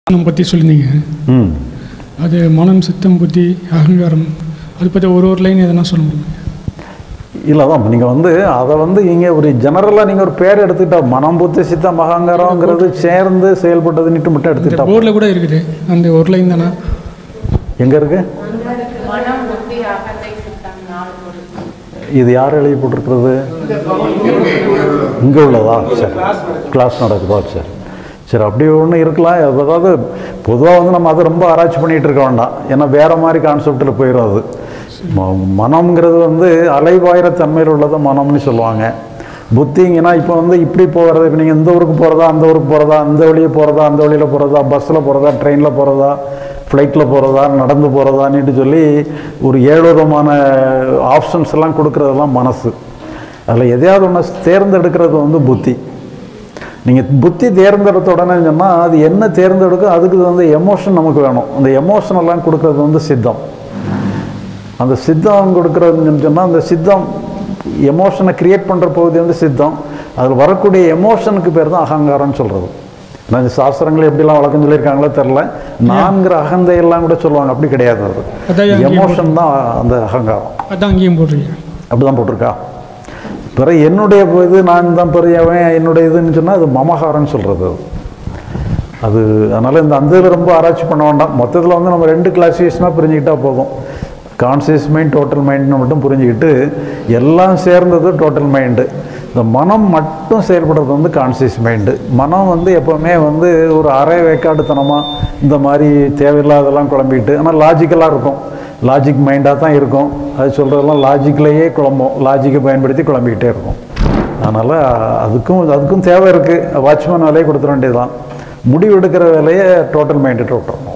மனம் பற்றி சொல்லியிருந்தீங்க ம் அது மனம் சித்தம் புத்தி அகங்காரம் அது பற்றி ஒரு ஒரு லைன் எதனா சொல்ல முடியுமா இல்லை தான் நீங்கள் வந்து அதை வந்து இங்கே ஒரு ஜெனரலாக நீங்கள் ஒரு பேர் எடுத்துக்கிட்டா மனம் புத்தி சித்தம் அகங்காரங்கிறது சேர்ந்து செயல்பட்டதுன்னுட்டு மட்டும் இந்த எடுத்துக்கிட்டா போர்டில் கூட இருக்குது அந்த ஒரு லைன் தானே எங்கே இருக்கு மனம் புத்தி அகந்தை சித்தம் நாலு பொருள் இது யார் எழுதி போட்டிருக்கிறது இங்கே உள்ளதா சரி கிளாஸ் நடக்குதா சரி சரி அப்படி ஒன்று இருக்கலாம் அதாவது பொதுவாக வந்து நம்ம அதை ரொம்ப ஆராய்ச்சி பண்ணிகிட்டு இருக்க வேண்டாம் ஏன்னா வேறு மாதிரி கான்செப்டில் போயிடும் அது ம- மனம்ங்கிறது வந்து அலைவாயிர தன்மையில் உள்ளது மனம்னு சொல்லுவாங்க புத்திங்கன்னா இப்போ வந்து இப்படி போகிறது இப்போ நீங்கள் இந்த ஊருக்கு போகிறதா அந்த ஊருக்கு போகிறதா இந்த வழியே போகிறதா அந்த வழியில் போகிறதா பஸ்ஸில் போகிறதா ட்ரெயினில் போகிறதா ஃப்ளைட்டில் போகிறதா நடந்து போகிறதான்னுட்டு சொல்லி ஒரு ஏழு விதமான ஆப்ஷன்ஸ் எல்லாம் கொடுக்கறதெல்லாம் மனசு அதில் எதையாவது ஒன்று தேர்ந்தெடுக்கிறது வந்து புத்தி நீங்கள் புத்தி தேர்ந்தெடுத்த உடனே சொன்னால் அது என்ன தேர்ந்தெடுக்கும் அதுக்கு வந்து எமோஷன் நமக்கு வேணும் அந்த எமோஷன் எல்லாம் கொடுக்கறது வந்து சித்தம் அந்த சித்தம் கொடுக்குறதுன்னு சொன்னால் அந்த சித்தம் எமோஷனை கிரியேட் பண்ணுற பகுதி வந்து சித்தம் அதில் வரக்கூடிய எமோஷனுக்கு பேர் தான் அகங்காரம்னு சொல்கிறது நான் இந்த சாஸ்திரங்கள் எப்படிலாம் வழக்கம் சொல்லியிருக்காங்களோ தெரில நான்கிற அகந்தையெல்லாம் கூட சொல்லுவாங்க அப்படி கிடையாது அது அதான் அங்கேயும் எமோஷன் தான் அந்த அகங்காரம் அதான் அங்கேயும் போடுறீங்க அப்படி தான் போட்டிருக்கா பிறகு என்னுடைய இது நான் தான் பெரியவன் என்னுடைய இதுன்னு சொன்னால் அது மமகாரம்னு சொல்கிறது அது அது அதனால் இந்த அந்த இதில் ரொம்ப ஆராய்ச்சி பண்ண வேண்டாம் மொத்தத்தில் வந்து நம்ம ரெண்டு கிளாசிஃபிகேஷனாக புரிஞ்சுக்கிட்டா போதும் கான்சியஸ் மைண்ட் டோட்டல் மைண்ட்னு மட்டும் புரிஞ்சுக்கிட்டு எல்லாம் சேர்ந்தது டோட்டல் மைண்டு இந்த மனம் மட்டும் செயல்படுறது வந்து கான்சியஸ் மைண்டு மனம் வந்து எப்போவுமே வந்து ஒரு அரை வேக்காடுத்தனமாக இந்த மாதிரி தேவையில்லாதெல்லாம் குழம்பிட்டு ஆனால் லாஜிக்கலாக இருக்கும் லாஜிக் மைண்டாக தான் இருக்கும் அது சொல்கிறதெல்லாம் லாஜிக்லேயே குழம்பும் லாஜிக்கை பயன்படுத்தி குழம்பிக்கிட்டே இருக்கும் அதனால் அதுக்கும் அதுக்கும் தேவை இருக்குது வாட்ச்மேன் வேலையை கொடுத்துட வேண்டியதுதான் முடிவு எடுக்கிற வேலையை டோட்டல் மைண்டுட்டு விட்டுறணும்